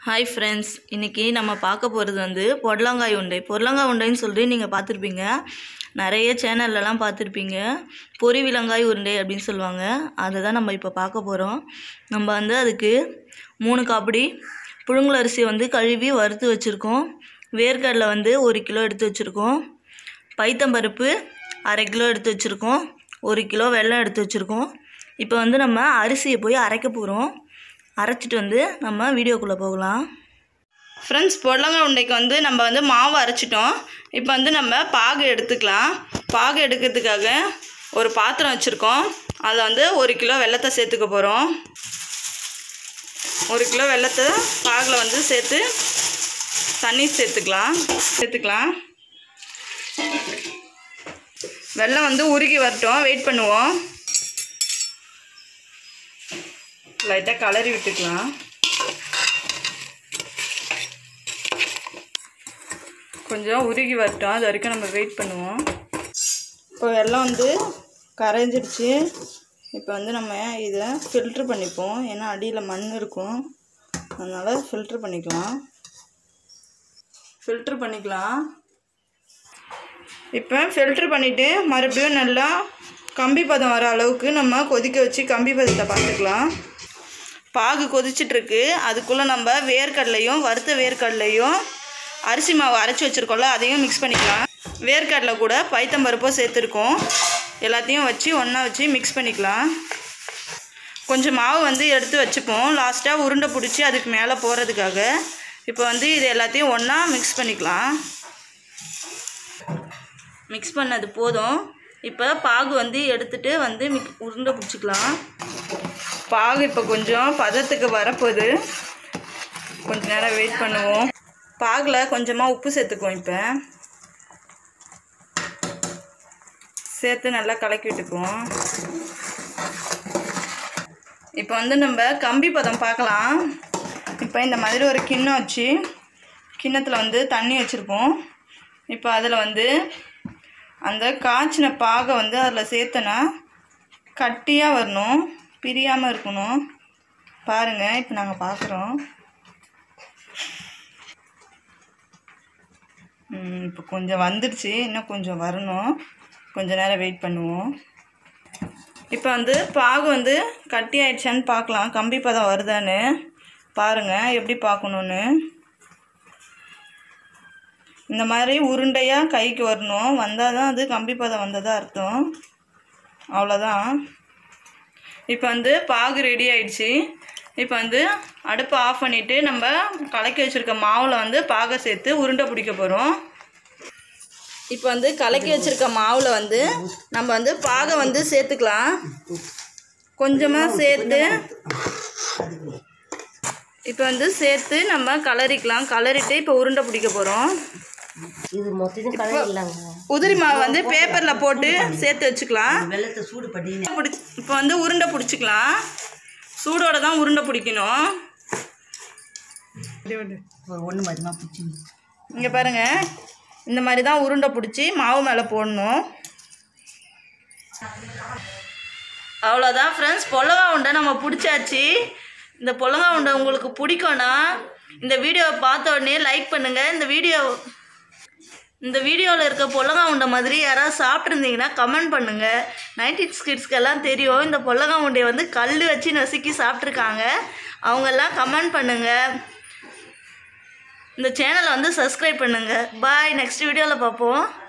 hi friends இன்றைக்கி நம்ம பார்க்க போகிறது வந்து பொடலங்காய் உண்டை பொடலங்காய் உண்டைன்னு சொல்லிட்டு நீங்கள் பார்த்துருப்பீங்க நிறைய சேனல்லலாம் பார்த்துருப்பீங்க பொரி விலங்காய் உருண்டை அப்படின்னு சொல்லுவாங்க அதை தான் நம்ம இப்போ பார்க்க போகிறோம் நம்ம வந்து அதுக்கு மூணு காப்படி புழுங்கல் அரிசி வந்து கழுவி வறுத்து வச்சுருக்கோம் வேர்க்கடலை வந்து ஒரு கிலோ எடுத்து வச்சுருக்கோம் பைத்தம்பருப்பு அரை கிலோ எடுத்து வச்சுருக்கோம் ஒரு கிலோ வெல்லம் எடுத்து வச்சுருக்கோம் இப்போ வந்து நம்ம அரிசியை போய் அரைக்க போகிறோம் அரைச்சிட்டு வந்து நம்ம வீடியோக்குள்ளே போகலாம் ஃப்ரெண்ட்ஸ் பொடலங்காய் உண்டைக்கு வந்து நம்ம வந்து மாவு அரைச்சிட்டோம் இப்போ வந்து நம்ம பாகு எடுத்துக்கலாம் பாகு எடுக்கிறதுக்காக ஒரு பாத்திரம் வச்சுருக்கோம் அதில் வந்து ஒரு கிலோ வெல்லத்தை சேர்த்துக்க போகிறோம் ஒரு கிலோ வெல்லத்தை பாகில் வந்து சேர்த்து தண்ணி சேர்த்துக்கலாம் சேர்த்துக்கலாம் வெல்லம் வந்து உருகி வரட்டும் வெயிட் பண்ணுவோம் லைட்டாக கலரி விட்டுக்கலாம் கொஞ்சம் உருகி வரட்டும் அது வரைக்கும் நம்ம வெயிட் பண்ணுவோம் இப்போ வெல்லம் வந்து கரைஞ்சிடுச்சு இப்போ வந்து நம்ம இதை ஃபில்ட்ரு பண்ணிப்போம் ஏன்னா அடியில் மண் இருக்கும் அதனால் ஃபில்ட்ரு பண்ணிக்கலாம் ஃபில்ட்ரு பண்ணிக்கலாம் இப்போ ஃபில்ட்ரு பண்ணிவிட்டு மறுபடியும் நல்லா கம்பி பதம் வர அளவுக்கு நம்ம கொதிக்க வச்சு கம்பி பதத்தை பார்த்துக்கலாம் பாகு கொதிச்சிட்ருக்கு அதுக்குள்ளே நம்ம வேர்க்கடலையும் வறுத்த வேர்க்கடலையும் அரிசி மாவு அரைச்சி வச்சுருக்கோம்ல அதையும் மிக்ஸ் பண்ணிக்கலாம் வேர்க்கடலை கூட பைத்தம்பருப்போ சேர்த்துருக்கோம் எல்லாத்தையும் வச்சு ஒன்றா வச்சு மிக்ஸ் பண்ணிக்கலாம் கொஞ்சம் மாவு வந்து எடுத்து வச்சுப்போம் லாஸ்ட்டாக உருண்டை பிடிச்சி அதுக்கு மேலே போகிறதுக்காக இப்போ வந்து இது எல்லாத்தையும் ஒன்றா மிக்ஸ் பண்ணிக்கலாம் மிக்ஸ் பண்ணது போதும் இப்போ பாகு வந்து எடுத்துகிட்டு வந்து மிக் உருண்டை பிடிச்சிக்கலாம் பாகு இப்போ கொஞ்சம் பதத்துக்கு வரப்போகுது கொஞ்ச நேரம் வெயிட் பண்ணுவோம் பாகில் கொஞ்சமாக உப்பு சேர்த்துக்குவோம் இப்போ சேர்த்து நல்லா கலக்கி விட்டுக்குவோம் இப்போ வந்து நம்ம கம்பி பதம் பார்க்கலாம் இப்போ இந்த மாதிரி ஒரு கிண்ணம் வச்சு கிண்ணத்தில் வந்து தண்ணி வச்சுருப்போம் இப்போ அதில் வந்து அந்த காய்ச்சின பாகை வந்து அதில் சேர்த்தனா கட்டியாக வரணும் பிரியாமல் இருக்கணும் பாருங்கள் இப்போ நாங்கள் பார்க்குறோம் இப்போ கொஞ்சம் வந்துடுச்சு இன்னும் கொஞ்சம் வரணும் கொஞ்ச நேரம் வெயிட் பண்ணுவோம் இப்போ வந்து பாகு வந்து கட்டி ஆயிடுச்சான்னு பார்க்கலாம் கம்பி பதம் வருதான்னு பாருங்கள் எப்படி பார்க்கணுன்னு இந்த மாதிரி உருண்டையாக கைக்கு வரணும் வந்தால் தான் அது கம்பி பதம் வந்ததாக அர்த்தம் அவ்வளோதான் இப்போ வந்து பாகு ரெடி ஆயிடுச்சு இப்போ வந்து அடுப்பை ஆஃப் பண்ணிவிட்டு நம்ம கலக்கி வச்சுருக்க மாவில் வந்து பாகை சேர்த்து உருண்டை பிடிக்க போகிறோம் இப்போ வந்து கலக்கி வச்சுருக்க மாவில் வந்து நம்ம வந்து பாகை வந்து சேர்த்துக்கலாம் கொஞ்சமாக சேர்த்து இப்போ வந்து சேர்த்து நம்ம கலரிக்கலாம் கலரிட்டு இப்போ உருண்டை பிடிக்க போகிறோம் இது மொத்தத்தையும் கலரிடலாங்க உதிரி மாவு வந்து பேப்பரில் போட்டு சேர்த்து வச்சுக்கலாம் வெள்ளத்தை சூடு பண்ணி பிடி இப்போ வந்து உருண்டை பிடிச்சிக்கலாம் சூடோட தான் உருண்டை பிடிக்கணும் ஒன்று மதியமாக பிடிச்சி இங்கே பாருங்க இந்த மாதிரி தான் உருண்டை பிடிச்சி மாவு மேலே போடணும் அவ்வளோதான் ஃப்ரெண்ட்ஸ் பொல்லங்கா உண்டை நம்ம பிடிச்சாச்சு இந்த பொல்லங்கா உண்டை உங்களுக்கு பிடிக்கும்னா இந்த வீடியோவை பார்த்த உடனே லைக் பண்ணுங்கள் இந்த வீடியோ இந்த வீடியோவில் இருக்க பொல்லங்கா உண்டை மாதிரி யாராவது சாப்பிட்ருந்தீங்கன்னா கமெண்ட் பண்ணுங்கள் நைன்டீன் கிட்ஸ்க்கெல்லாம் தெரியும் இந்த பொல்லங்கா உண்டையை வந்து கல் வச்சு நசுக்கி சாப்பிட்ருக்காங்க அவங்கெல்லாம் கமெண்ட் பண்ணுங்கள் இந்த சேனலை வந்து சப்ஸ்கிரைப் பண்ணுங்கள் பாய் நெக்ஸ்ட் வீடியோவில் பார்ப்போம்